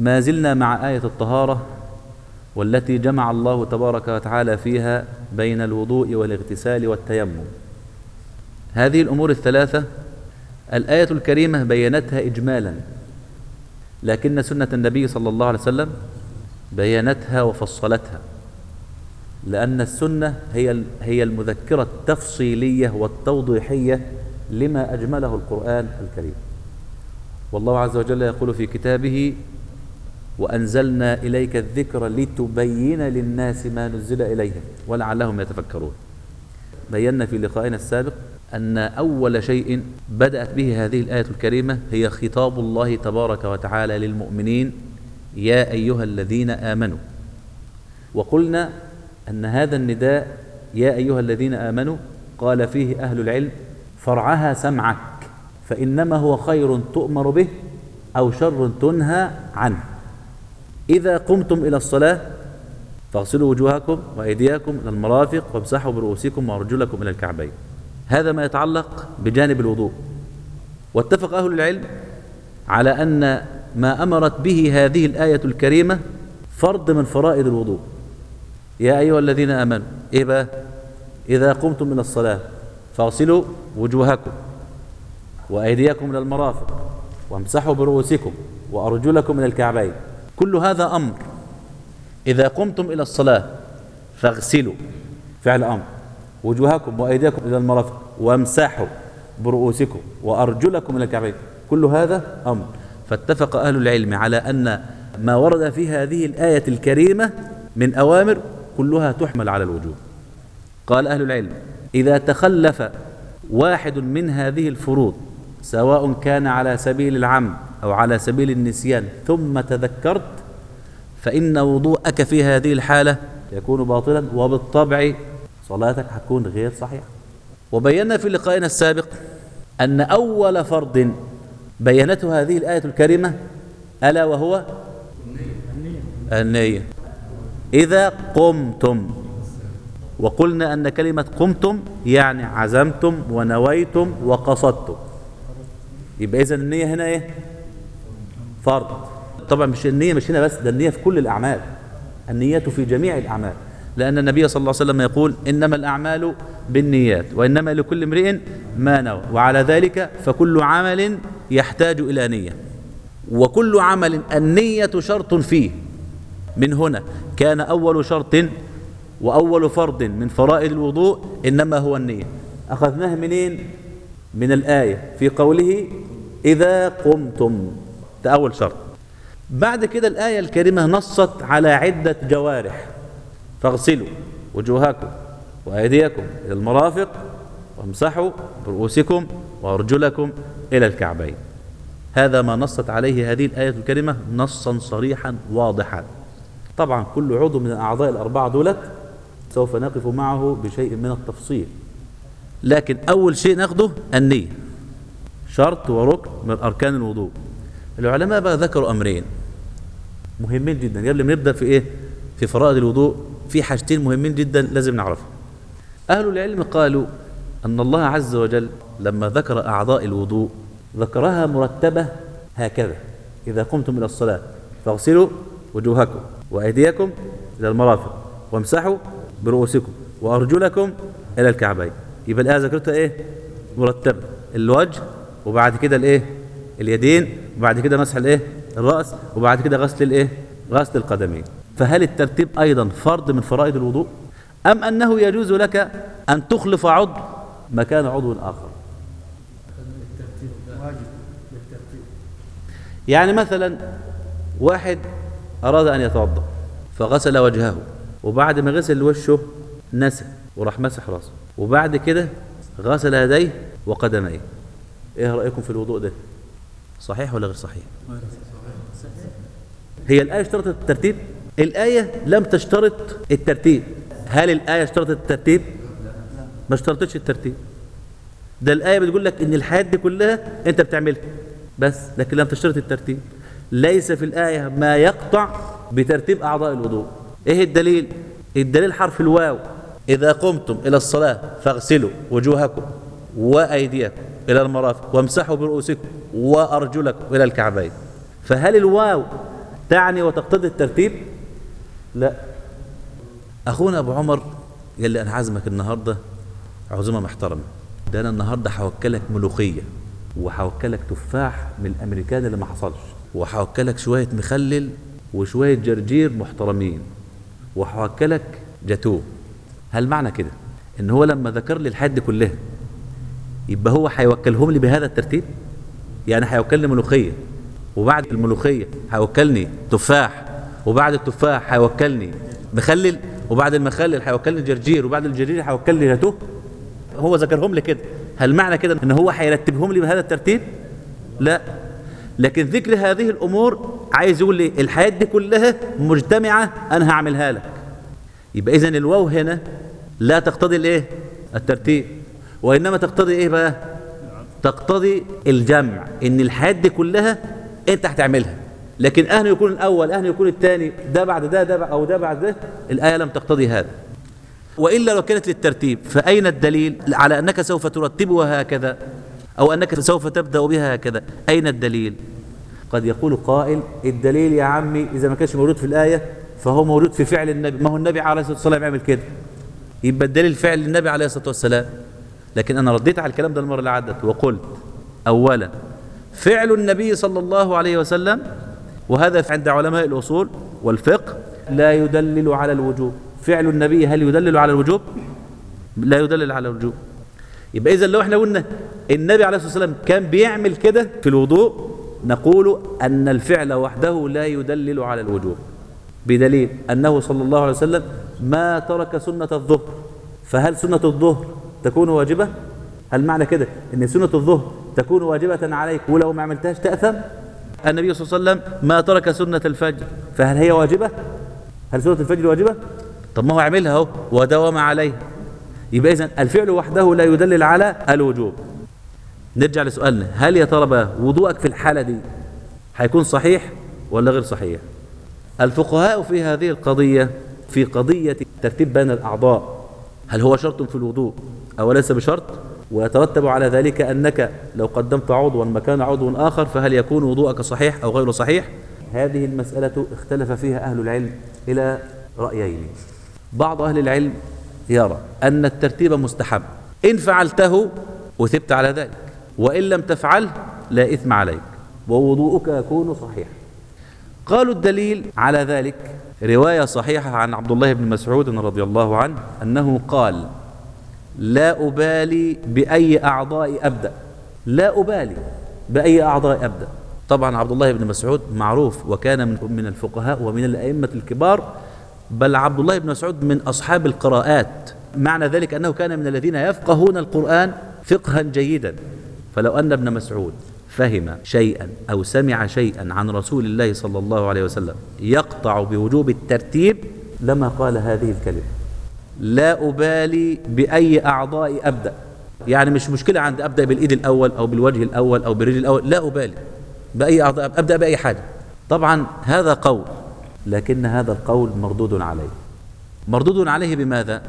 ما زلنا مع آية الطهارة والتي جمع الله تبارك وتعالى فيها بين الوضوء والاغتسال والتيمم هذه الأمور الثلاثة الآية الكريمة بينتها إجمالا لكن سنة النبي صلى الله عليه وسلم بينتها وفصلتها لأن السنة هي هي المذكرة التفصيلية والتوضيحية لما أجمله القرآن الكريم والله عز وجل يقول في كتابه وأنزلنا إليك الذكر لتبين للناس ما نزل إليهم ولعلهم يتفكرون بينا في لقائنا السابق أن أول شيء بدأت به هذه الآية الكريمة هي خطاب الله تبارك وتعالى للمؤمنين يا أيها الذين آمنوا وقلنا أن هذا النداء يا أيها الذين آمنوا قال فيه أهل العلم فرعها سمعك فإنما هو خير تؤمر به أو شر تنهى عنه إذا قمتم إلى الصلاة فاغسلوا وجوهكم وأيديكم إلى المرافق وامسحوا برؤوسكم وأرجلكم إلى الكعبين هذا ما يتعلق بجانب الوضوء واتفق أهل العلم على أن ما أمرت به هذه الآية الكريمة فرض من فرائض الوضوء يا أيها الذين آمنوا إيه بقى إذا قمتم إلى الصلاة فاغسلوا وجوهكم وأيديكم إلى المرافق وامسحوا برؤوسكم وأرجلكم إلى الكعبين كل هذا أمر إذا قمتم إلى الصلاة فاغسلوا فعل أمر وجوهكم وأيديكم إلى المرافق وامسحوا برؤوسكم وأرجلكم إلى الكعبين كل هذا أمر فاتفق أهل العلم على أن ما ورد في هذه الآية الكريمة من أوامر كلها تحمل على الوجوب قال أهل العلم إذا تخلف واحد من هذه الفروض سواء كان على سبيل العمد أو على سبيل النسيان ثم تذكرت فإن وضوءك في هذه الحالة يكون باطلا وبالطبع صلاتك هتكون غير صحيحة وبينا في لقائنا السابق أن أول فرض بينته هذه الآية الكريمة ألا وهو النية إذا قمتم وقلنا أن كلمة قمتم يعني عزمتم ونويتم وقصدتم يبقى إذا النية هنا إيه فرض طبعا مش النية مش هنا بس ده النية في كل الأعمال النية في جميع الأعمال لأن النبي صلى الله عليه وسلم يقول إنما الأعمال بالنيات وإنما لكل امرئ ما نوى وعلى ذلك فكل عمل يحتاج إلى نية وكل عمل النية شرط فيه من هنا كان أول شرط وأول فرض من فرائض الوضوء إنما هو النية أخذناه منين من الآية في قوله إذا قمتم ده أول شرط بعد كده الآية الكريمة نصت على عدة جوارح فاغسلوا وجوهكم وأيديكم إلى المرافق وامسحوا برؤوسكم وأرجلكم إلى الكعبين هذا ما نصت عليه هذه الآية الكريمة نصا صريحا واضحا طبعا كل عضو من الأعضاء الأربعة دولت سوف نقف معه بشيء من التفصيل لكن أول شيء ناخده النية شرط وركن من أركان الوضوء العلماء بقى ذكروا أمرين مهمين جدا قبل ما نبدأ في إيه في فرائض الوضوء في حاجتين مهمين جدا لازم نعرفهم أهل العلم قالوا أن الله عز وجل لما ذكر أعضاء الوضوء ذكرها مرتبة هكذا إذا قمتم إلى الصلاة فاغسلوا وجوهكم وأيديكم إلى المرافق وامسحوا برؤوسكم وأرجلكم إلى الكعبين يبقى الآية ذكرتها إيه مرتبة الوجه وبعد كده الإيه اليدين وبعد كده مسح الإيه الرأس وبعد كده غسل الإيه غسل القدمين فهل الترتيب أيضا فرض من فرائض الوضوء أم أنه يجوز لك أن تخلف عضو مكان عضو آخر يعني مثلا واحد أراد أن يتوضأ فغسل وجهه وبعد ما غسل وشه نسى وراح مسح راسه وبعد كده غسل يديه وقدميه ايه رأيكم في الوضوء ده صحيح ولا غير صحيح هي الآية اشترطت الترتيب الآية لم تشترط الترتيب هل الآية اشترطت الترتيب ما اشترطتش الترتيب ده الآية بتقول لك إن الحياة دي كلها أنت بتعملها بس لكن لم تشترط الترتيب ليس في الآية ما يقطع بترتيب أعضاء الوضوء إيه الدليل الدليل حرف الواو إذا قمتم إلى الصلاة فاغسلوا وجوهكم وأيديكم إلى المرافق وامسحوا برؤوسكم وأرجلكم إلى الكعبين فهل الواو تعني وتقتضي الترتيب لا اخونا ابو عمر يلي انا عازمك النهارده عزومه محترمه ده انا النهارده هوكلك ملوخيه وهوكلك تفاح من الامريكان اللي ما حصلش وهوكلك شويه مخلل وشويه جرجير محترمين وهوكلك جاتوه هل معنى كده ان هو لما ذكر لي الحد كلها يبقى هو هيوكلهم لي بهذا الترتيب يعني هيوكلني ملوخيه وبعد الملوخيه هيوكلني تفاح وبعد التفاح هيوكلني مخلل وبعد المخلل هيوكلني جرجير وبعد الجرجير هيوكلني جاتوه هو ذكرهم لي كده هل معنى كده ان هو هيرتبهم لي بهذا الترتيب لا لكن ذكر هذه الامور عايز يقول لي الحياه دي كلها مجتمعه انا هعملها لك يبقى اذا الواو هنا لا تقتضي الايه الترتيب وانما تقتضي ايه بقى تقتضي الجمع ان الحياه دي كلها انت هتعملها لكن اهل يكون الاول اهل يكون الثاني ده بعد ده ده او ده بعد ده الايه لم تقتضي هذا والا لو كانت للترتيب فاين الدليل على انك سوف ترتبها هكذا او انك سوف تبدا بها هكذا اين الدليل قد يقول قائل الدليل يا عمي اذا ما كانش موجود في الايه فهو موجود في فعل النبي ما هو النبي عليه الصلاه والسلام يعمل كده يبقى الدليل فعل النبي عليه الصلاه والسلام لكن انا رديت على الكلام ده المره اللي عدت وقلت اولا فعل النبي صلى الله عليه وسلم وهذا عند علماء الاصول والفقه لا يدلل على الوجوب فعل النبي هل يدلل على الوجوب لا يدلل على الوجوب يبقى اذا لو احنا قلنا النبي عليه الصلاه والسلام كان بيعمل كده في الوضوء نقول ان الفعل وحده لا يدلل على الوجوب بدليل انه صلى الله عليه وسلم ما ترك سنه الظهر فهل سنه الظهر تكون واجبه هل معنى كده ان سنه الظهر تكون واجبه عليك ولو ما عملتهاش تاثم النبي صلى الله عليه وسلم ما ترك سنه الفجر فهل هي واجبه هل سنه الفجر واجبه طب ما هو عملها اهو وداوم عليها يبقى اذا الفعل وحده لا يدلل على الوجوب نرجع لسؤالنا هل يا ترى بقى وضوءك في الحاله دي هيكون صحيح ولا غير صحيح الفقهاء في هذه القضيه في قضيه ترتيب بين الاعضاء هل هو شرط في الوضوء او ليس بشرط ويترتب على ذلك انك لو قدمت عضوا مكان عضو اخر فهل يكون وضوءك صحيح او غير صحيح هذه المساله اختلف فيها اهل العلم الى رايين بعض اهل العلم يرى أن الترتيب مستحب إن فعلته وثبت على ذلك وإن لم تفعل لا إثم عليك ووضوءك يكون صحيح قالوا الدليل على ذلك رواية صحيحة عن عبد الله بن مسعود رضي الله عنه أنه قال لا أبالي بأي أعضاء أبدأ لا أبالي بأي أعضاء أبدأ طبعا عبد الله بن مسعود معروف وكان من من الفقهاء ومن الأئمة الكبار بل عبد الله بن مسعود من أصحاب القراءات معنى ذلك أنه كان من الذين يفقهون القرآن فقها جيدا فلو أن ابن مسعود فهم شيئا أو سمع شيئا عن رسول الله صلى الله عليه وسلم يقطع بوجوب الترتيب لما قال هذه الكلمة لا أبالي بأي أعضاء أبدأ يعني مش مشكلة عند أبدأ بالإيد الأول أو بالوجه الأول أو بالرجل الأول لا أبالي بأي أعضاء أبدأ بأي حاجة طبعا هذا قول لكن هذا القول مردود عليه مردود عليه بماذا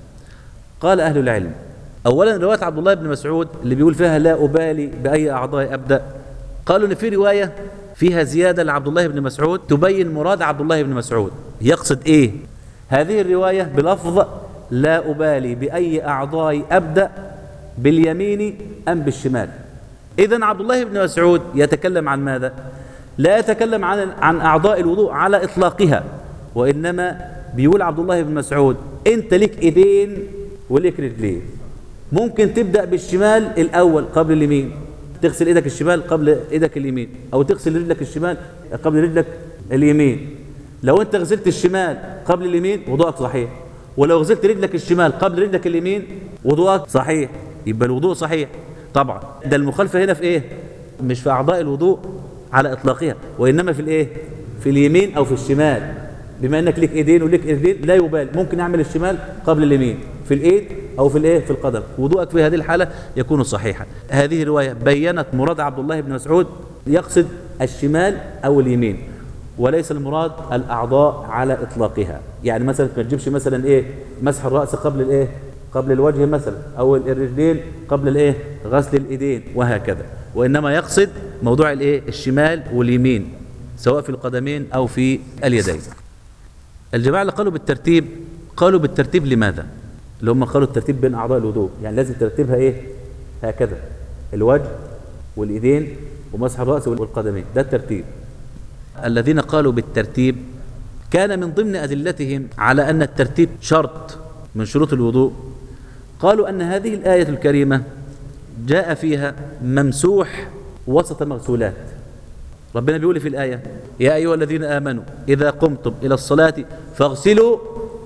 قال أهل العلم أولا رواية عبد الله بن مسعود اللي بيقول فيها لا أبالي بأي أعضاء أبدأ قالوا إن في رواية فيها زيادة لعبد الله بن مسعود تبين مراد عبد الله بن مسعود يقصد إيه هذه الرواية بلفظ لا أبالي بأي أعضاء أبدأ باليمين أم بالشمال إذا عبد الله بن مسعود يتكلم عن ماذا لا يتكلم عن عن اعضاء الوضوء على اطلاقها وانما بيقول عبد الله بن مسعود انت ليك ايدين وليك رجلين ممكن تبدا بالشمال الاول قبل اليمين تغسل ايدك الشمال قبل ايدك اليمين او تغسل رجلك الشمال قبل رجلك اليمين لو انت غسلت الشمال قبل اليمين وضوءك صحيح ولو غسلت رجلك الشمال قبل رجلك اليمين وضوءك صحيح يبقى الوضوء صحيح طبعا ده المخالفه هنا في ايه مش في اعضاء الوضوء على اطلاقها وانما في الايه في اليمين او في الشمال بما انك لك ايدين ولك ايدين لا يبال ممكن اعمل الشمال قبل اليمين في الايد او في الايه في القدم وضوءك في هذه الحاله يكون صحيحا هذه الروايه بينت مراد عبد الله بن مسعود يقصد الشمال او اليمين وليس المراد الاعضاء على اطلاقها يعني مثلا ما تجيبش مثلا ايه مسح الراس قبل الايه قبل الوجه مثلا او الرجلين قبل الايه غسل الايدين وهكذا وانما يقصد موضوع الايه الشمال واليمين سواء في القدمين أو في اليدين الجماعة اللي قالوا بالترتيب قالوا بالترتيب لماذا اللي هم قالوا الترتيب بين أعضاء الوضوء يعني لازم ترتيبها إيه هكذا الوجه والإيدين ومسح الرأس والقدمين ده الترتيب الذين قالوا بالترتيب كان من ضمن أدلتهم على أن الترتيب شرط من شروط الوضوء قالوا أن هذه الآية الكريمة جاء فيها ممسوح وسط مغسولات ربنا بيقول في الآية يا أيها الذين آمنوا إذا قمتم إلى الصلاة فاغسلوا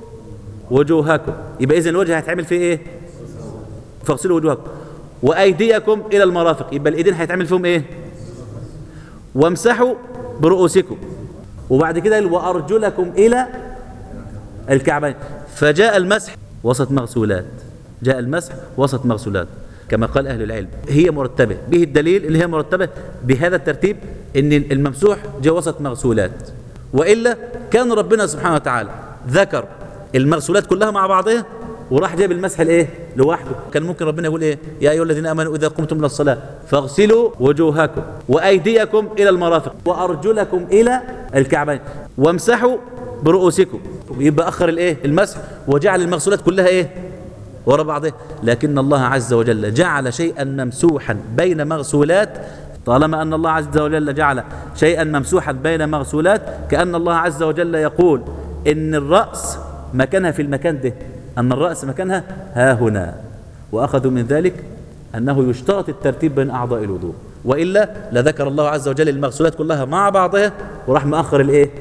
وجوهكم يبقى إذن الوجه هيتعمل فيه إيه فاغسلوا وجوهكم وأيديكم إلى المرافق يبقى الإيدين هيتعمل فيهم إيه وامسحوا برؤوسكم وبعد كده وأرجلكم إلى الكعبين فجاء المسح وسط مغسولات جاء المسح وسط مغسولات كما قال أهل العلم هي مرتبة به الدليل اللي هي مرتبة بهذا الترتيب ان الممسوح جاء وسط مغسولات وإلا كان ربنا سبحانه وتعالى ذكر المغسولات كلها مع بعضها وراح جايب المسح الايه لوحده كان ممكن ربنا يقول ايه يا ايها الذين امنوا اذا قمتم الى الصلاه فاغسلوا وجوهكم وايديكم الى المرافق وارجلكم الى الكعبين وامسحوا برؤوسكم يبقى اخر الايه المسح وجعل المغسولات كلها ايه ورا بعضها لكن الله عز وجل جعل شيئا ممسوحا بين مغسولات طالما أن الله عز وجل جعل شيئا ممسوحا بين مغسولات كأن الله عز وجل يقول إن الرأس مكانها في المكان ده أن الرأس مكانها ها هنا وأخذوا من ذلك أنه يشترط الترتيب بين أعضاء الوضوء وإلا لذكر الله عز وجل المغسولات كلها مع بعضها وراح مأخر الإيه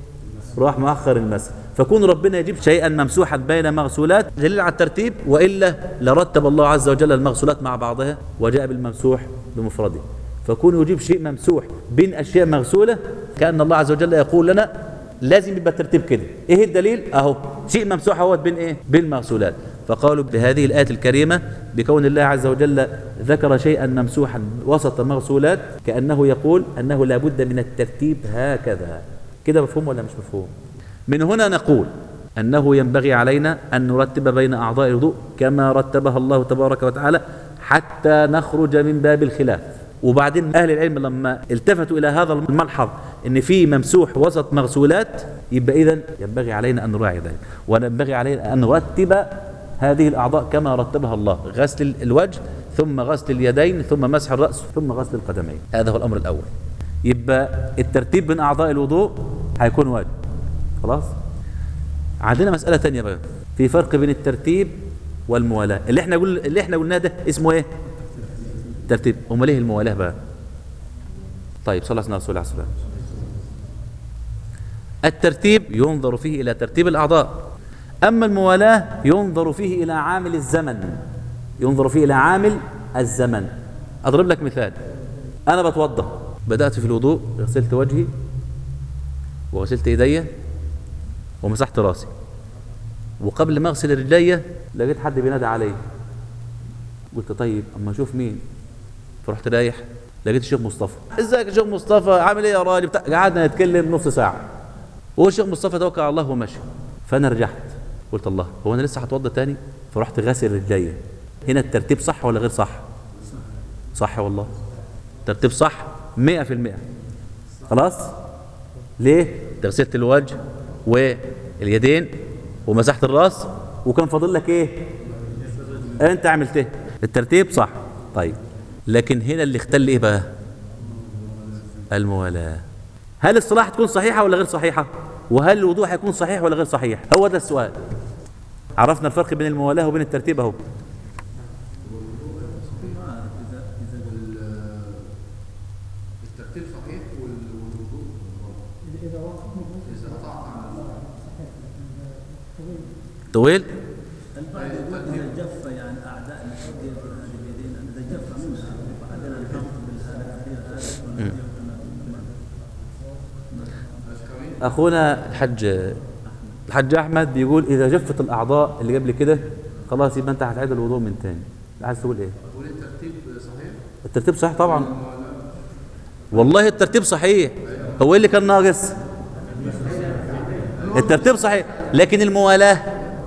راح مأخر المسح فكون ربنا يجيب شيئا ممسوحا بين مغسولات دليل على الترتيب وإلا لرتب الله عز وجل المغسولات مع بعضها وجاء بالممسوح بمفرده فكون يجيب شيء ممسوح بين أشياء مغسولة كأن الله عز وجل يقول لنا لازم يبقى الترتيب كده ايه الدليل اهو شيء ممسوح اهوت بين ايه بين المغسولات فقالوا بهذه الآية الكريمة بكون الله عز وجل ذكر شيئا ممسوحا وسط مغسولات كأنه يقول أنه لا بد من الترتيب هكذا كده مفهوم ولا مش مفهوم من هنا نقول أنه ينبغي علينا أن نرتب بين أعضاء الوضوء كما رتبها الله تبارك وتعالى حتى نخرج من باب الخلاف وبعدين أهل العلم لما التفتوا إلى هذا الملحظ أن في ممسوح وسط مغسولات يبقى إذن ينبغي علينا أن نراعي ذلك ونبغي علينا أن نرتب هذه الأعضاء كما رتبها الله غسل الوجه ثم غسل اليدين ثم مسح الرأس ثم غسل القدمين هذا هو الأمر الأول يبقى الترتيب بين أعضاء الوضوء هيكون واجب خلاص عندنا مسألة تانية بقى في فرق بين الترتيب والموالاة اللي احنا قل... اللي احنا قلناه ده اسمه ايه ترتيب امال ايه الموالاة بقى طيب صلى الله عليه وسلم الترتيب ينظر فيه إلى ترتيب الأعضاء أما الموالاة ينظر فيه إلى عامل الزمن ينظر فيه إلى عامل الزمن أضرب لك مثال أنا بتوضأ بدأت في الوضوء غسلت وجهي وغسلت ايديا ومسحت راسي وقبل ما اغسل رجليا لقيت حد بينادي عليا قلت طيب اما اشوف مين فرحت رايح لقيت الشيخ مصطفى ازيك يا شيخ مصطفى عامل ايه يا راجل بتاع قعدنا نتكلم نص ساعه وهو الشيخ مصطفى توكل على الله ومشي فانا رجعت قلت الله هو انا لسه هتوضى تاني فرحت غاسل رجليا هنا الترتيب صح ولا غير صح صح والله ترتيب صح 100% خلاص ليه غسلت الوجه واليدين ومسحت الراس وكان فاضل لك ايه انت عملت ايه الترتيب صح طيب لكن هنا اللي اختل ايه بقى الموالاه هل الصلاه هتكون صحيحه ولا غير صحيحه وهل الوضوء هيكون صحيح ولا غير صحيح هو ده السؤال عرفنا الفرق بين الموالاه وبين الترتيب اهو الترتيب صحيح والوضوء إذا وقف إذا قطعت عن طويل البعض يقول إذا جف يعني أعداء الحدية في هذه اليدين إذا جف منها وبعدين الحمد بالهذا الأخير هذا اخونا الحج الحج احمد بيقول اذا جفت الاعضاء اللي قبل كده خلاص يبقى انت هتعيد الوضوء من تاني عايز تقول ايه تقول الترتيب صحيح الترتيب صحيح طبعا والله الترتيب صحيح هو ايه اللي كان ناقص الترتيب صحيح لكن الموالاه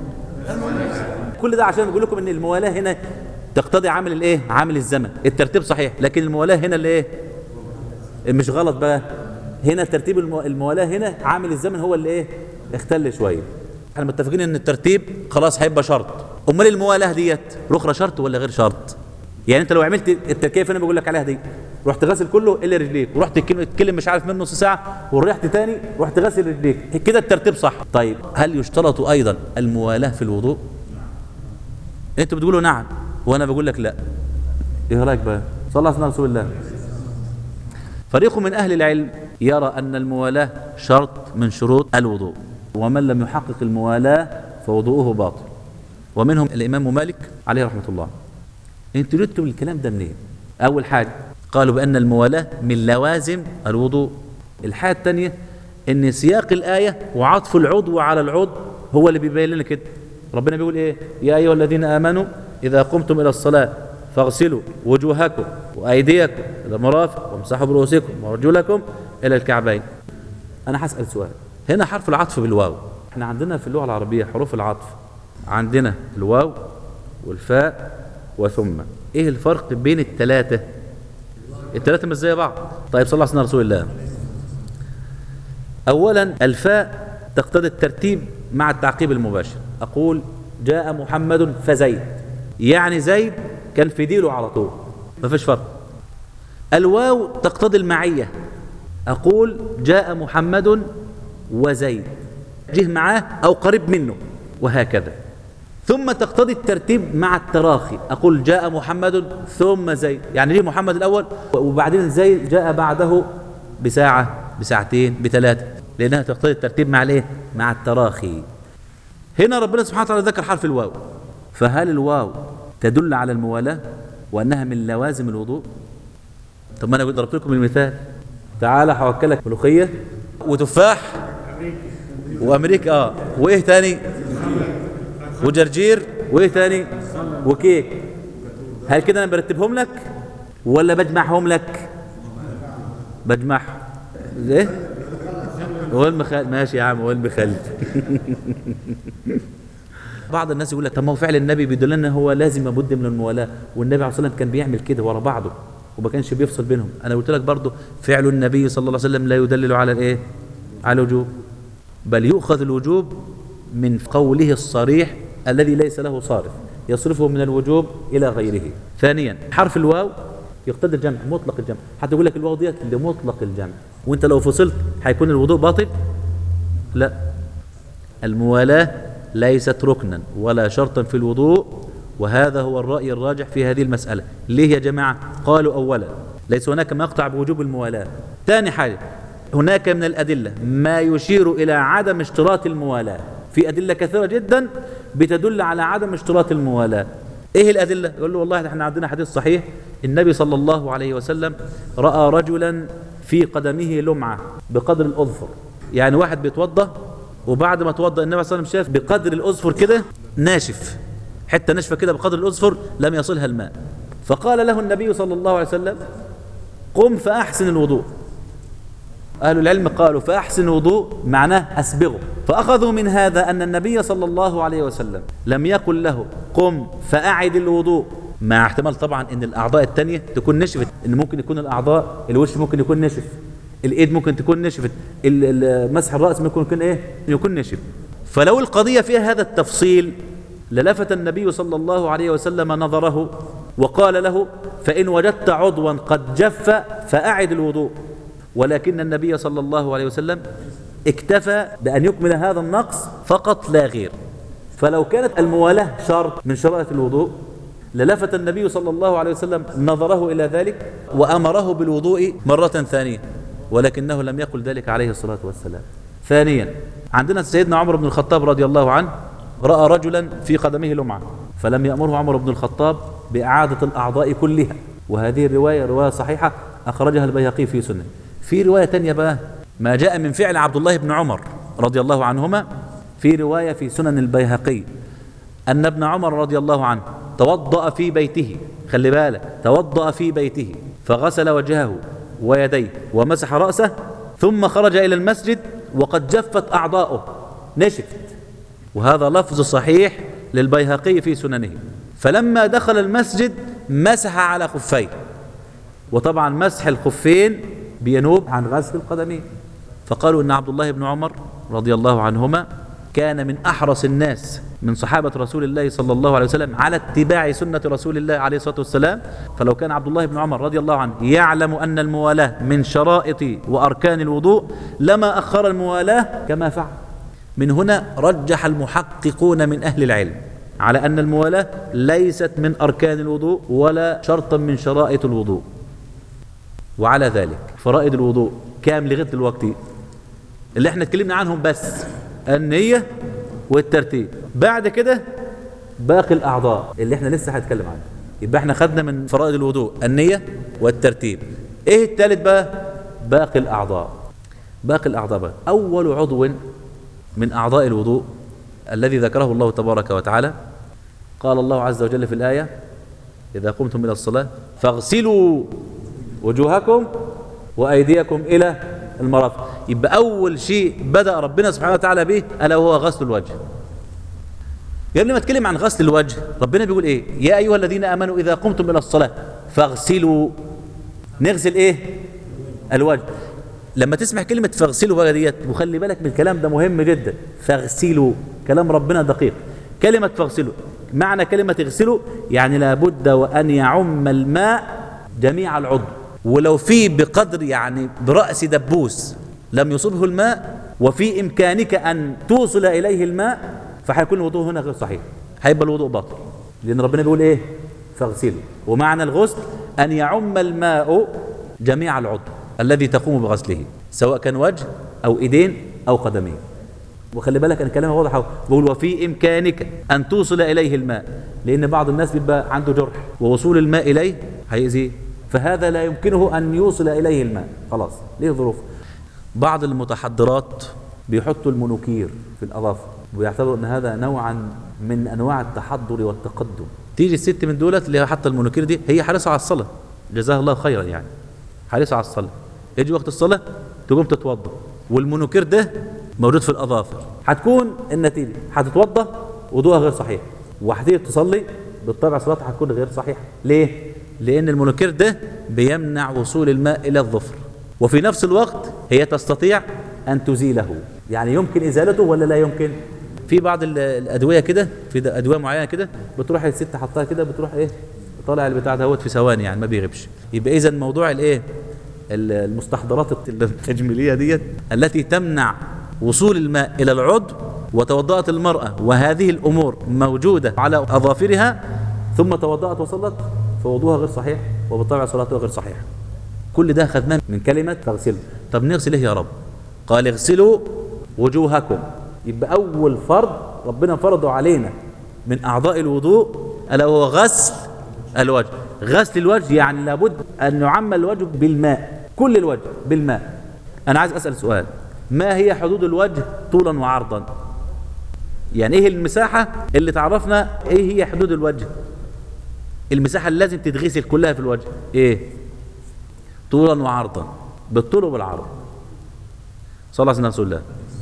كل ده عشان بقول لكم ان الموالاه هنا تقتضي عامل الايه عامل الزمن الترتيب صحيح لكن الموالاه هنا اللي ايه مش غلط بقى هنا ترتيب المو- الموالاه هنا عامل الزمن هو اللي ايه اختل شويه احنا متفقين ان الترتيب خلاص هيبقى شرط امال الموالاه ديت الاخرى شرط ولا غير شرط يعني انت لو عملت التركيبه اللي انا بقول لك عليها دي رحت غاسل كله الا رجليك ورحت تتكلم تتكلم مش عارف من نص ساعه وريحت تاني رحت غاسل رجليك كده الترتيب صح طيب هل يشترط ايضا الموالاه في الوضوء انتوا بتقولوا نعم وانا بقول لك لا ايه رايك بقى صلى الله عليه رسول الله فريق من اهل العلم يرى ان الموالاه شرط من شروط الوضوء ومن لم يحقق الموالاه فوضوءه باطل ومنهم الامام مالك عليه رحمه الله انتوا جبتوا الكلام ده منين اول حاجه قالوا بان الموالاه من لوازم الوضوء الحاجه الثانيه ان سياق الايه وعطف العضو على العضو هو اللي بيبين لنا كده ربنا بيقول ايه يا ايها الذين امنوا اذا قمتم الى الصلاه فاغسلوا وجوهكم وايديكم الى المرافق وامسحوا برؤوسكم وارجلكم الى الكعبين انا هسال سؤال هنا حرف العطف بالواو احنا عندنا في اللغه العربيه حروف العطف عندنا الواو والفاء وثم ايه الفرق بين الثلاثه الثلاثه مش زي بعض طيب صلى الله عليه رسول الله اولا الفاء تقتضي الترتيب مع التعقيب المباشر اقول جاء محمد فزيد يعني زيد كان في ديله على طول ما فيش فرق الواو تقتضي المعيه اقول جاء محمد وزيد جه معاه او قريب منه وهكذا ثم تقتضي الترتيب مع التراخي أقول جاء محمد ثم زيد يعني جه محمد الأول وبعدين زيد جاء بعده بساعة بساعتين بثلاثة لأنها تقتضي الترتيب مع الايه مع التراخي هنا ربنا سبحانه وتعالى ذكر حرف الواو فهل الواو تدل على الموالاة وأنها من لوازم الوضوء طب ما أنا ضربت لكم المثال تعالى هوكلك ملوخية وتفاح وأمريكا آه وإيه تاني وجرجير وايه تاني وكيك هل كده انا برتبهم لك ولا بجمعهم لك بجمعهم ايه والمخل ماشي يا عم والمخل بعض الناس يقول لك طب ما هو فعل النبي بيدلنا هو لازم لابد من الموالاه والنبي عليه الصلاه والسلام كان بيعمل كده ورا بعضه وما كانش بيفصل بينهم انا قلت لك برضه فعل النبي صلى الله عليه وسلم لا يدلل على الايه على الوجوب بل يؤخذ الوجوب من قوله الصريح الذي ليس له صارف يصرفه من الوجوب إلى غيره ثانيا حرف الواو يقتضي الجمع مطلق الجمع حتى يقول لك الواو ديت لمطلق الجمع وانت لو فصلت هيكون الوضوء باطل لا الموالاة ليست ركنا ولا شرطا في الوضوء وهذا هو الرأي الراجح في هذه المسألة ليه يا جماعة قالوا أولا ليس هناك ما يقطع بوجوب الموالاة ثاني حاجة هناك من الأدلة ما يشير إلى عدم اشتراط الموالاة في أدلة كثيرة جدا بتدل على عدم اشتراط الموالاة ايه الأدلة يقول له والله احنا عندنا حديث صحيح النبي صلى الله عليه وسلم رأى رجلا في قدمه لمعة بقدر الأظفر يعني واحد بيتوضى وبعد ما توضى النبي صلى الله عليه وسلم شاف بقدر الأظفر كده ناشف حتة ناشفة كده بقدر الأظفر لم يصلها الماء فقال له النبي صلى الله عليه وسلم قم فأحسن الوضوء أهل العلم قالوا فأحسن الوضوء معناه أسبغه فأخذوا من هذا أن النبي صلى الله عليه وسلم لم يقل له قم فأعد الوضوء مع احتمال طبعا ان الاعضاء التانية تكون نشفت ان ممكن يكون الاعضاء الوش ممكن يكون نشف الايد ممكن تكون نشفت ال- ال- مسح الراس ممكن يكون ايه يكون نشف فلو القضية فيها هذا التفصيل للفت النبي صلى الله عليه وسلم نظره وقال له فإن وجدت عضوا قد جف فأعد الوضوء ولكن النبي صلى الله عليه وسلم اكتفى بأن يكمل هذا النقص فقط لا غير فلو كانت الموالاة شرط من شرائط الوضوء للفت النبي صلى الله عليه وسلم نظره إلى ذلك وأمره بالوضوء مرة ثانية ولكنه لم يقل ذلك عليه الصلاة والسلام ثانيا عندنا سيدنا عمر بن الخطاب رضي الله عنه رأى رجلا في قدمه لمعة فلم يأمره عمر بن الخطاب بإعادة الأعضاء كلها وهذه الرواية رواية صحيحة أخرجها البيهقي في سنة في رواية تانية بقى ما جاء من فعل عبد الله بن عمر رضي الله عنهما في رواية في سنن البيهقي أن ابن عمر رضي الله عنه توضأ في بيته خلي بالك توضأ في بيته فغسل وجهه ويديه ومسح رأسه ثم خرج إلى المسجد وقد جفت أعضاؤه نشفت وهذا لفظ صحيح للبيهقي في سننه فلما دخل المسجد مسح على خفيه وطبعا مسح الخفين بينوب عن غسل القدمين فقالوا إن عبد الله بن عمر رضي الله عنهما كان من أحرص الناس من صحابة رسول الله صلى الله عليه وسلم على اتباع سنة رسول الله عليه الصلاة والسلام فلو كان عبد الله بن عمر رضي الله عنه يعلم أن الموالاة من شرائط وأركان الوضوء لما أخر الموالاة كما فعل من هنا رجح المحققون من أهل العلم على أن الموالاة ليست من أركان الوضوء ولا شرطا من شرائط الوضوء وعلى ذلك فرائض الوضوء كام لغايه دلوقتي اللي احنا اتكلمنا عنهم بس النية والترتيب بعد كده باقي الأعضاء اللي احنا لسه هنتكلم عنها يبقى احنا خدنا من فرائض الوضوء النية والترتيب ايه التالت بقى باقي الأعضاء باقي الأعضاء بقى أول عضو من أعضاء الوضوء الذي ذكره الله تبارك وتعالى قال الله عز وجل في الآية إذا قمتم إلى الصلاة فاغسلوا وجوهكم وأيديكم إلى المرافق يبقى أول شيء بدأ ربنا سبحانه وتعالى به ألا وهو غسل الوجه قبل ما اتكلم عن غسل الوجه ربنا بيقول ايه يا ايها الذين امنوا اذا قمتم الى الصلاه فاغسلوا نغسل ايه الوجه لما تسمع كلمه فاغسلوا بقى ديت وخلي بالك من الكلام ده مهم جدا فاغسلوا كلام ربنا دقيق كلمه فاغسلوا معنى كلمه اغسلوا يعني لابد وان يعم الماء جميع العضو ولو في بقدر يعني براس دبوس لم يصبه الماء وفي امكانك ان توصل اليه الماء فهيكون الوضوء هنا غير صحيح هيبقى الوضوء باطل لان ربنا بيقول ايه فاغسلوا ومعنى الغسل ان يعم الماء جميع العضو الذي تقوم بغسله سواء كان وجه او ايدين او قدمين وخلي بالك ان كلامه واضح أهو. بيقول وفي امكانك ان توصل اليه الماء لان بعض الناس بيبقى عنده جرح ووصول الماء اليه هيأذيه فهذا لا يمكنه ان يوصل اليه الماء خلاص ليه ظروف بعض المتحضرات بيحطوا المنوكير في الاظافر ويعتبروا ان هذا نوعا من انواع التحضر والتقدم تيجي الست من دولت اللي هي حاطه المنوكير دي هي حريصه على الصلاه جزاها الله خيرا يعني حريصه على الصلاه يجي وقت الصلاه تقوم تتوضا والمنوكير ده موجود في الاظافر هتكون النتيجه هتتوضا وضوءها غير صحيح وهتيجي تصلي بالطبع صلاتها هتكون غير صحيحه ليه لان المنوكير ده بيمنع وصول الماء الى الظفر وفي نفس الوقت هي تستطيع ان تزيله يعني يمكن ازالته ولا لا يمكن في بعض ال- الادويه كده في د- ادويه معينه كده بتروح الست حطها كده بتروح ايه طالع البتاع دهوت في ثواني يعني ما بيغيبش يبقى اذا موضوع الايه ال- المستحضرات الت- التجميليه ديت التي تمنع وصول الماء الى العضو وتوضأت المرأة وهذه الأمور موجودة على أظافرها ثم توضأت وصلت فوضوها غير صحيح وبالطبع صلاتها غير صحيحة كل ده خدناه من كلمة تغسل طب نغسل ايه يا رب قال اغسلوا وجوهكم يبقى أول فرض ربنا فرضه علينا من أعضاء الوضوء ألا هو غسل الوجه غسل الوجه يعني لابد أن يعمل الوجه بالماء كل الوجه بالماء أنا عايز أسأل سؤال ما هي حدود الوجه طولا وعرضا يعني ايه المساحة اللي تعرفنا ايه هي حدود الوجه المساحة اللي لازم تتغسل كلها في الوجه ايه طولا وعرضا بالطول وبالعرض صلى الله عليه وسلم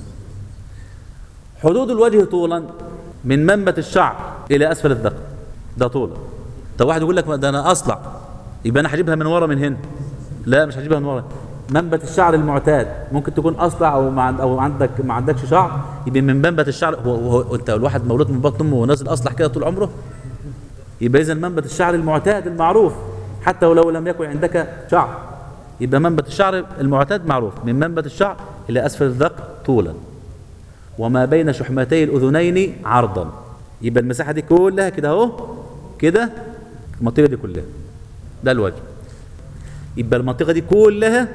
حدود الوجه طولا من منبت الشعر الى اسفل الذقن ده طولا طب واحد يقول لك ما ده انا اصلع يبقى انا هجيبها من ورا من هنا لا مش هجيبها من ورا منبت الشعر المعتاد ممكن تكون اصلع او ما عند او عندك ما عندكش شعر يبقى من منبت الشعر هو, هو انت الواحد مولود من بطن امه ونازل اصلع كده طول عمره يبقى اذا منبت الشعر المعتاد المعروف حتى ولو لم يكن عندك شعر يبقى منبت الشعر المعتاد معروف من منبت الشعر الى اسفل الذقن طولا وما بين شحمتي الاذنين عرضا يبقى المساحه دي كلها كده اهو كده المنطقه دي كلها ده الوجه يبقى المنطقه دي كلها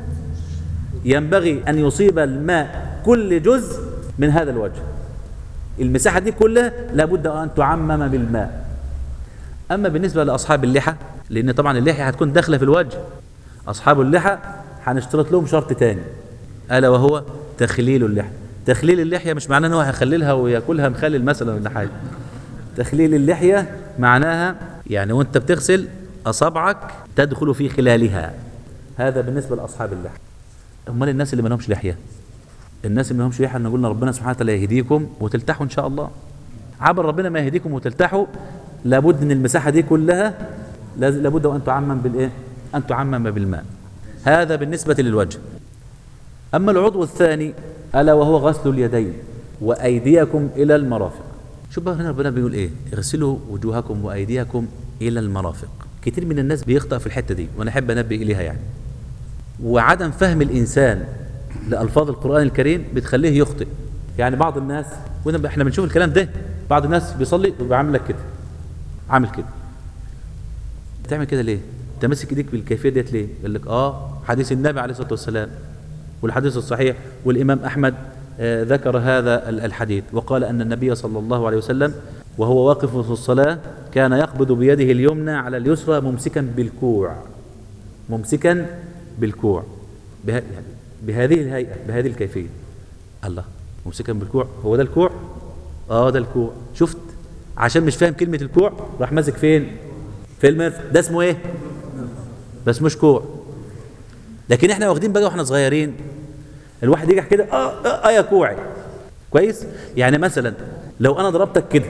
ينبغي ان يصيب الماء كل جزء من هذا الوجه المساحه دي كلها لابد ان تعمم بالماء اما بالنسبه لاصحاب اللحى لان طبعا اللحيه هتكون داخله في الوجه اصحاب اللحى هنشترط لهم شرط تاني الا وهو تخليل اللحيه تخليل اللحيه مش معناه ان هو هيخللها وياكلها مخلل مثلا ولا حاجه تخليل اللحيه معناها يعني وانت بتغسل اصابعك تدخل في خلالها هذا بالنسبه لاصحاب اللحيه امال الناس اللي ما لهمش لحيه الناس اللي ما لهمش لحيه ان قلنا ربنا سبحانه وتعالى يهديكم وتلتحوا ان شاء الله عبر ربنا ما يهديكم وتلتحوا لابد ان المساحه دي كلها لاز- لابد وان تعمم بالايه ان تعمم بالماء هذا بالنسبه للوجه أما العضو الثاني ألا وهو غسل اليدين وأيديكم إلى المرافق شوف بقى هنا ربنا بيقول إيه اغسلوا وجوهكم وأيديكم إلى المرافق كتير من الناس بيخطأ في الحتة دي وأنا أحب أنبه إليها يعني وعدم فهم الإنسان لألفاظ القرآن الكريم بتخليه يخطئ يعني بعض الناس وإحنا احنا بنشوف الكلام ده بعض الناس بيصلي ويبقى عامل لك كده عامل كده بتعمل كده ليه؟ انت ماسك ايديك بالكيفيه ديت ليه؟ يقول لك اه حديث النبي عليه الصلاه والسلام والحديث الصحيح والامام احمد آه ذكر هذا ال- الحديث وقال ان النبي صلى الله عليه وسلم وهو واقف في الصلاه كان يقبض بيده اليمنى على اليسرى ممسكا بالكوع ممسكا بالكوع به... يعني بهذه الهيئه بهذه الكيفيه الله ممسكا بالكوع هو ده الكوع اه ده الكوع شفت عشان مش فاهم كلمه الكوع راح ماسك فين في المرفق ده اسمه ايه ده اسموش كوع لكن احنا واخدين بقى واحنا صغيرين الواحد يجح كده اه اه, آه يا كوعي كويس يعني مثلا لو انا ضربتك كده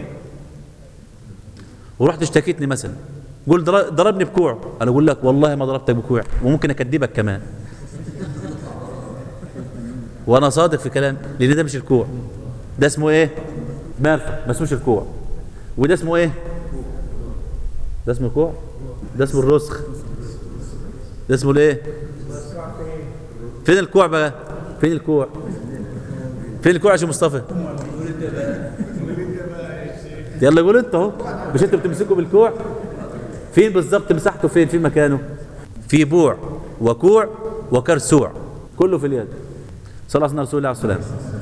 ورحت اشتكيتني مثلا قول در- ضربني بكوع انا اقول لك والله ما ضربتك بكوع وممكن اكدبك كمان وانا صادق في كلام لان ده مش الكوع ده اسمه ايه مرفق ما اسموش الكوع وده اسمه ايه ده اسمه الكوع ده اسمه الرسخ ده اسمه الايه فين الكوع بقى فين الكوع فين الكوع يا شيخ مصطفى يلا قول انت اهو مش انتوا بتمسكوا بالكوع فين بالظبط مساحته فين في مكانه في بوع وكوع وكرسوع كله في اليد صلى الله عليه رسول الله عليه السلام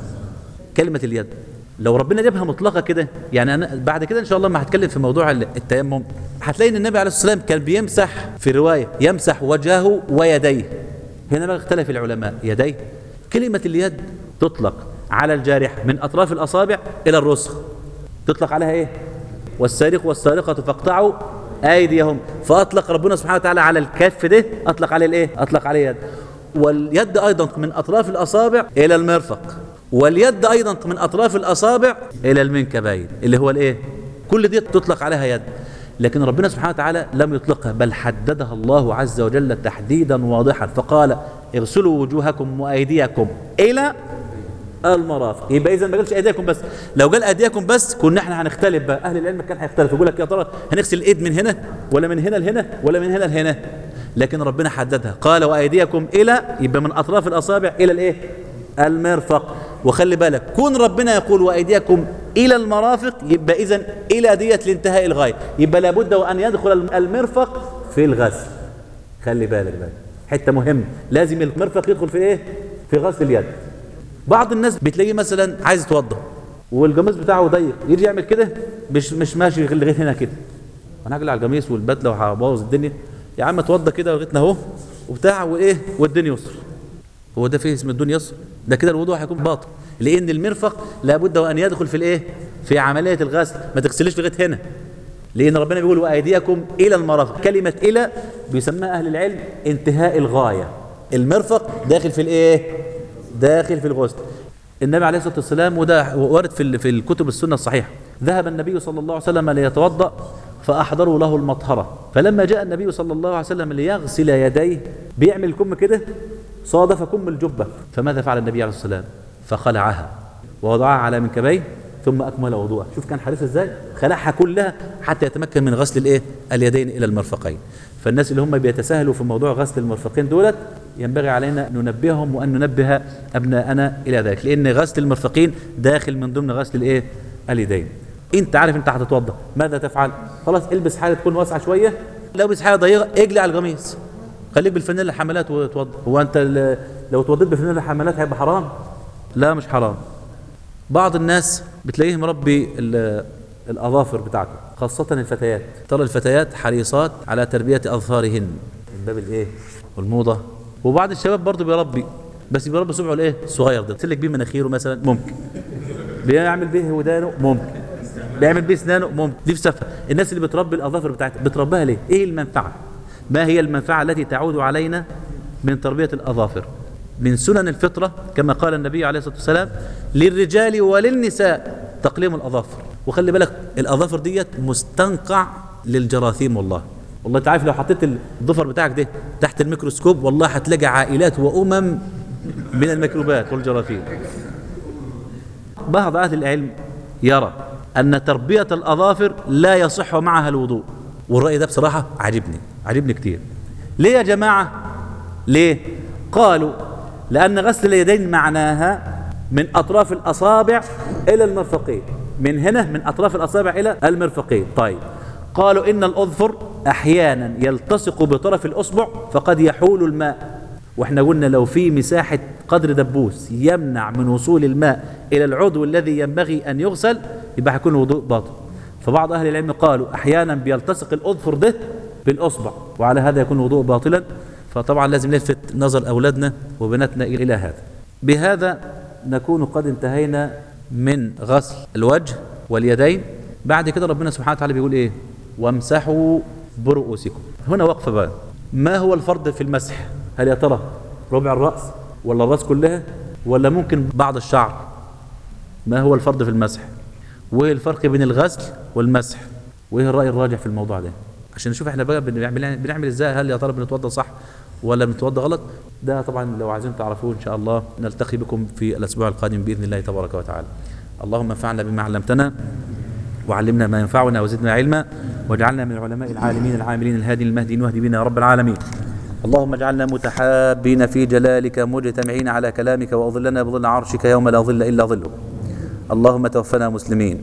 كلمة اليد لو ربنا جابها مطلقة كده يعني أنا بعد كده إن شاء الله ما هتكلم في موضوع التيمم هتلاقي إن النبي عليه الصلاة والسلام كان بيمسح في رواية يمسح وجهه ويديه هنا بقى اختلف العلماء يديه كلمة اليد تطلق على الجارح من أطراف الأصابع إلى الرسخ تطلق عليها إيه والسارق والسارقة فاقطعوا أيديهم فأطلق ربنا سبحانه وتعالى على الكف ده أطلق عليه الإيه أطلق عليه يد واليد أيضا من أطراف الأصابع إلى المرفق واليد أيضا من أطراف الأصابع إلى المنكبين اللي هو الإيه كل دي تطلق عليها يد لكن ربنا سبحانه وتعالى لم يطلقها بل حددها الله عز وجل تحديدا واضحا فقال اغسلوا وجوهكم وأيديكم إلى المرافق يبقى اذا ما قالش ايديكم بس لو قال ايديكم بس كنا احنا هنختلف بقى اهل العلم كان هيختلف يقول لك يا ترى هنغسل الايد من هنا ولا من هنا لهنا ولا من هنا لهنا لكن ربنا حددها قال وايديكم الى يبقى من اطراف الاصابع الى الايه المرفق وخلي بالك كون ربنا يقول وايديكم الى المرافق يبقى اذا الى ديت لانتهاء الغايه يبقى لابد وان يدخل المرفق في الغسل خلي بالك بقى حته مهمه لازم المرفق يدخل في ايه في غسل اليد بعض الناس بتلاقيه مثلا عايز يتوضا والقميص بتاعه ضيق يجي يعمل كده مش مش ماشي غير لغايه هنا كده انا هقلع القميص والبدله وهبوظ الدنيا يا عم اتوضى كده لغايه اهو وبتاع وايه والدنيا يسر هو ده فيه اسم الدنيا يسر ده كده الوضوء هيكون باطل لان المرفق لابد وان يدخل في الايه في عمليه الغسل ما تغسلش لغايه هنا لان ربنا بيقول وايديكم الى المرافق كلمه الى بيسمى اهل العلم انتهاء الغايه المرفق داخل في الايه داخل في الغسل النبي عليه الصلاه والسلام وده وارد في في الكتب السنه الصحيحه ذهب النبي صلى الله عليه وسلم ليتوضا فاحضروا له المطهره فلما جاء النبي صلى الله عليه وسلم ليغسل يديه بيعمل كم كده صادف كم الجبه فماذا فعل النبي عليه الصلاه والسلام فخلعها ووضعها على منكبيه ثم اكمل وضوءه شوف كان حريص ازاي خلعها كلها حتى يتمكن من غسل الايه اليدين الى المرفقين فالناس اللي هم بيتساهلوا في موضوع غسل المرفقين دولت ينبغي علينا أن ننبههم وأن ننبه أبناءنا إلى ذلك لأن غسل المرفقين داخل من ضمن غسل الإيه؟ اليدين أنت عارف أنت هتتوضأ ماذا تفعل؟ خلاص البس حاجة تكون واسعة شوية لو بس حاجة ضيقة اجلع القميص خليك بالفانيلا حملات وتوضأ هو أنت لو توضيت بفانيلا حملات هيبقى حرام؟ لا مش حرام بعض الناس بتلاقيه مربي الأظافر بتاعته خاصة الفتيات ترى الفتيات حريصات على تربية أظفارهن من باب الإيه؟ والموضة وبعض الشباب برضه بيربي بس بيربي صبعه الايه الصغير ده تسلك بيه مناخيره مثلا ممكن بيعمل بيه ودانه ممكن بيعمل بيه اسنانه ممكن دي في سفه الناس اللي بتربي الاظافر بتاعتها بتربيها ليه ايه المنفعه ما هي المنفعه التي تعود علينا من تربيه الاظافر من سنن الفطره كما قال النبي عليه الصلاه والسلام للرجال وللنساء تقليم الاظافر وخلي بالك الاظافر ديت مستنقع للجراثيم والله والله انت عارف لو حطيت الضفر بتاعك ده تحت الميكروسكوب والله هتلاقي عائلات وامم من الميكروبات والجراثيم بعض أهل العلم يرى أن تربية الأظافر لا يصح معها الوضوء والرأي ده بصراحة عجبني عجبني كتير ليه يا جماعة ليه قالوا لأن غسل اليدين معناها من أطراف الأصابع إلى المرفقين من هنا من أطراف الأصابع إلى المرفقين طيب قالوا إن الأظفر أحيانا يلتصق بطرف الأصبع فقد يحول الماء واحنا قلنا لو في مساحة قدر دبوس يمنع من وصول الماء إلى العضو الذي ينبغي أن يغسل يبقى هيكون الوضوء باطل فبعض أهل العلم قالوا أحيانا بيلتصق الأظفر ده بالأصبع وعلى هذا يكون الوضوء باطلا فطبعا لازم نلفت نظر أولادنا وبناتنا إلى هذا بهذا نكون قد انتهينا من غسل الوجه واليدين بعد كده ربنا سبحانه وتعالى بيقول ايه وامسحوا برؤوسكم هنا وقفه بقى ما هو الفرض في المسح هل يا ترى ربع الراس ولا الراس كلها ولا ممكن بعض الشعر ما هو الفرض في المسح وايه الفرق بين الغسل والمسح وايه الراي الراجح في الموضوع ده عشان نشوف احنا بقى بنعمل بنعمل ازاي هل يا ترى بنتوضى صح ولا بنتوضى غلط ده طبعا لو عايزين تعرفوه ان شاء الله نلتقي بكم في الاسبوع القادم باذن الله تبارك وتعالى اللهم انفعنا بما علمتنا وعلمنا ما ينفعنا وزدنا علما واجعلنا من العلماء العالمين العاملين الهادين المهديين واهد بنا يا رب العالمين اللهم اجعلنا متحابين في جلالك مجتمعين على كلامك واظلنا بظل عرشك يوم لا ظل الا ظلك اللهم توفنا مسلمين